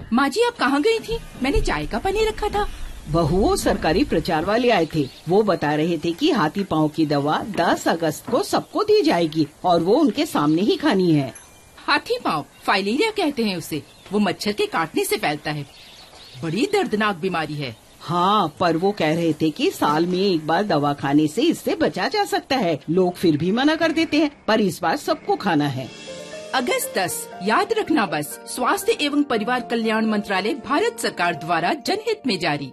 माँ जी आप कहाँ गई थी मैंने चाय का पनीर रखा था बहुओं सरकारी प्रचार वाले आए थे वो बता रहे थे कि हाथी पांव की दवा 10 अगस्त को सबको दी जाएगी और वो उनके सामने ही खानी है हाथी पाँव फाइलेरिया कहते हैं उसे वो मच्छर के काटने से फैलता है बड़ी दर्दनाक बीमारी है हाँ पर वो कह रहे थे कि साल में एक बार दवा खाने से इससे बचा जा सकता है लोग फिर भी मना कर देते हैं पर इस बार सबको खाना है अगस्त दस याद रखना बस स्वास्थ्य एवं परिवार कल्याण मंत्रालय भारत सरकार द्वारा जनहित में जारी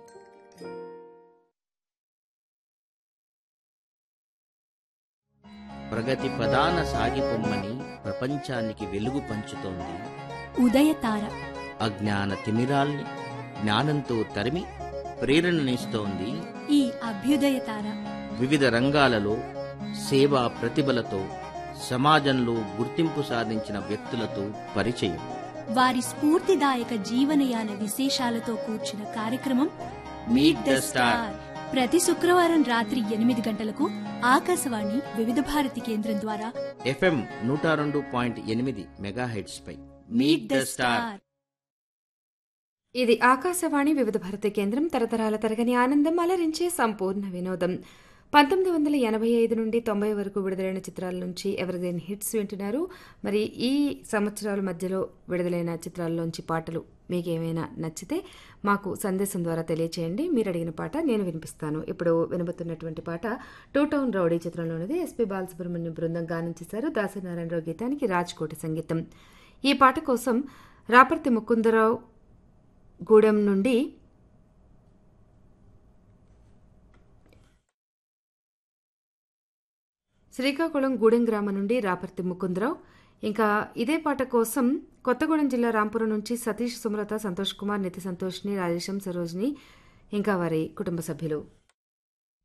ప్రగతి ప్రధాన సాగిపొమ్మని ప్రపంచానికి వెలుగు పంచుతోంది ఉదయతార అజ్ఞాన తిమిరాల్ని జ్ఞానంతో తరిమి ప్రేరణనిస్తోంది ఈ అభ్యుదయతార వివిధ రంగాలలో సేవా ప్రతిభలతో సమాజంలో గుర్తింపు సాధించిన వ్యక్తులతో పరిచయం వారి స్ఫూర్తిదాయక జీవనయాన విశేషాలతో కూర్చున్న కార్యక్రమం మీట్ ద స్టార్ ప్రతి శుక్రవారం రాత్రి ఎనిమిది గంటలకు ఆకాశవాణి వివిధ భారతి కేంద్రం ద్వారా ఎఫ్ఎం నూట రెండు పాయింట్ ఎనిమిది మెగాహెడ్స్ పై మీట్ ద స్టార్ ఇది ఆకాశవాణి వివిధ భారతి కేంద్రం తరతరాల తరగని ఆనందం అలరించే సంపూర్ణ వినోదం పంతొమ్మిది వందల ఎనభై ఐదు నుండి తొంభై వరకు విడుదలైన చిత్రాల నుంచి ఎవరిదైనా హిట్స్ వింటున్నారు మరి ఈ సంవత్సరాల మధ్యలో విడుదలైన చిత్రాల్లోంచి పాటలు మీకు ఏమైనా నచ్చితే మాకు సందేశం ద్వారా తెలియచేయండి మీరు అడిగిన పాట నేను వినిపిస్తాను ఇప్పుడు వినబోతున్నటువంటి పాట టూ టౌన్ రౌడీ చిత్రంలోనిది ఎస్పి బాలసుబ్రహ్మణ్యం బృందం గానం చేశారు దాసనారాయణరావు గీతానికి రాజ్కోటి సంగీతం ఈ పాట కోసం రాపర్తి ముకుందరావు గూడెం నుండి శ్రీకాకుళం గూడెం గ్రామం నుండి రాపర్తి ముకుందరావు ఇంకా ఇదే పాట కోసం కొత్తగూడెం జిల్లా రాంపురం నుంచి సతీష్ సుమలత సంతోష్ కుమార్ నితి సంతోష్ని రాజేశం సరోజ్ని ఇంకా వారి కుటుంబ సభ్యులు